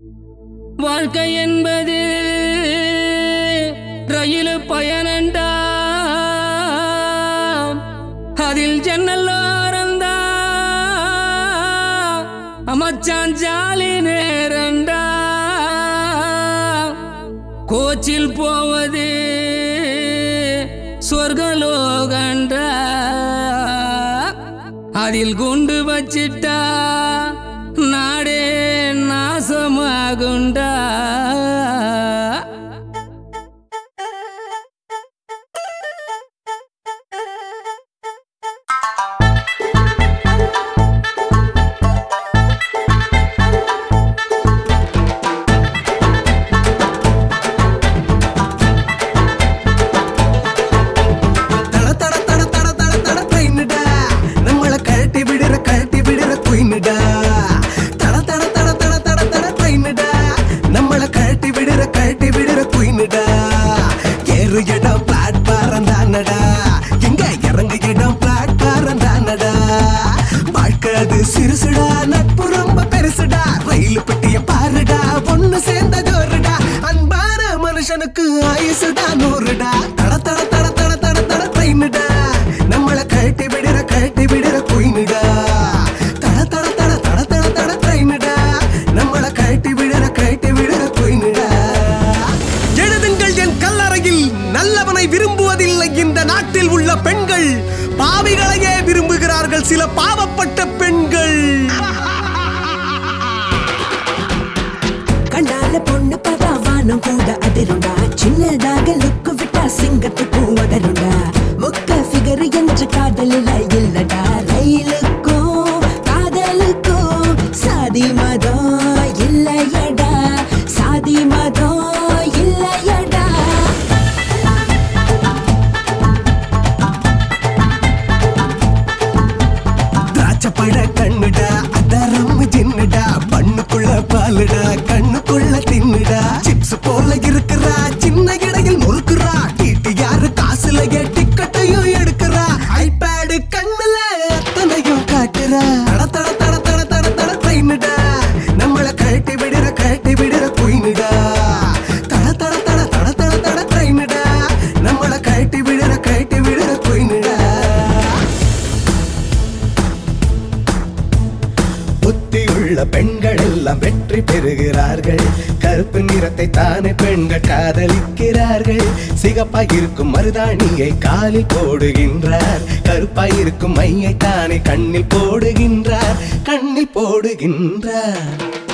வாழ்க்கை என்பது ரயில் பயணண்டா அதில் ஜன்னல்லோரந்தா அமைச்சான் ஜாலி நேரண்டா கோச்சில் போவது சொர்க்கலோகண்டா அதில் குண்டு வச்சிட்டா நாடே நாசமாகுண்டா தட தட தட தட தட தட ட்ரெயினுடா நம்மள கழட்டி விடுற கழட்டி விடுற குயினுடா தட தட தட தட தட தட ட்ரெயினுடா நம்மள கழட்டி விடுற கழட்டி விடுற குயினுடா ஏறு இடம் பிளாட்பாரம் தானடா எங்க இறங்கு இடம் பிளாட்பாரம் தானடா வாழ்க்கை அது சிறுசுடா நட்பு ரொம்ப பெருசுடா ரயில் பெட்டிய பாருடா ஒண்ணு சேர்ந்த ஜோருடா அன்பான மனுஷனுக்கு ஆயுசுடா நூறுடா தட தட தட தட தட தட ட்ரெயினுடா நம்மள கழட்டி விடுற கழட்டி விடுற குயினுடா தட தட தட தட தட தட ட்ரெயினுடா நம்மள கழட்டி விடுற கழட்டி விடுற குயினுடா எழுதுங்கள் என் கல்லறையில் நல்லவனை விரும்புவதில்லை இந்த நாட்டில் உள்ள பெண்கள் பாவிகளையே விரும்புகிறார்கள் சில பாவப்பட்ட பெண்கள் கண்டால பொண்ணு பார்த்தா வானம் கூட அதிருண்டா சின்னதாக லுக்கு விட்டா சிங்கத்துக்கு உதருண்டா முக்க ஃபிகர் என்று காதலில் இல்லடா ரயிலுக்கும் காதலுக்கும் சாதி மதம் இல்லையடா சாதி மதம் இல்லையடா திராட்சப்பழ கண்ணுடா அதரம் ஜின்னுடா பண்ணுக்குள்ள பாலுடா கண்ணுக்குள்ள தின்னுடா சிப்ஸ் போல இருக்கிறா சின்ன இடையில் முறுக்குறா டீட்டு யாரு காசுல டிக்கெட்டையும் எடுக்கிறா ஐபேடு கண்ணுல அத்தனையும் காட்டுறா தட தட தட தட தட தட ட்ரெயினுடா நம்மள கழட்டி விடுற கழட்டி விடுற குயினுடா தட தட தட தட தட தட ட்ரெயினுடா நம்மள கழட்டி விடுற கழட்டி விடுற குயினுடா புத்தியுள்ள பெண்கள் எல்லாம் வெற்றி பெறுகிறார்கள் கருப்பு நிறத்தை தானே பெண்கள் காதலிக்கிறார்கள் சிகப்பாய் இருக்கும் மருதாணியை காலில் போடுகின்றார் கருப்பாய் இருக்கும் மையை தானே கண்ணில் போடுகின்றார் கண்ணில் போடுகின்றார்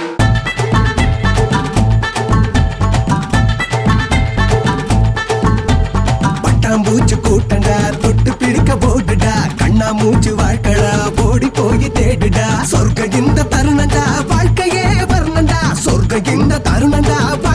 பட்டாம்பூச்சு கூட்டண்டா தொட்டு பிடிக்க போடுடா கண்ணா மூச்சு வாழ்க்கடா ஓடி போய் தேடுடா சொர்க்க இந்த தருணண்டா வாழ்க்கையே வர்ணண்டா சொர்க்க இந்த தருணண்டா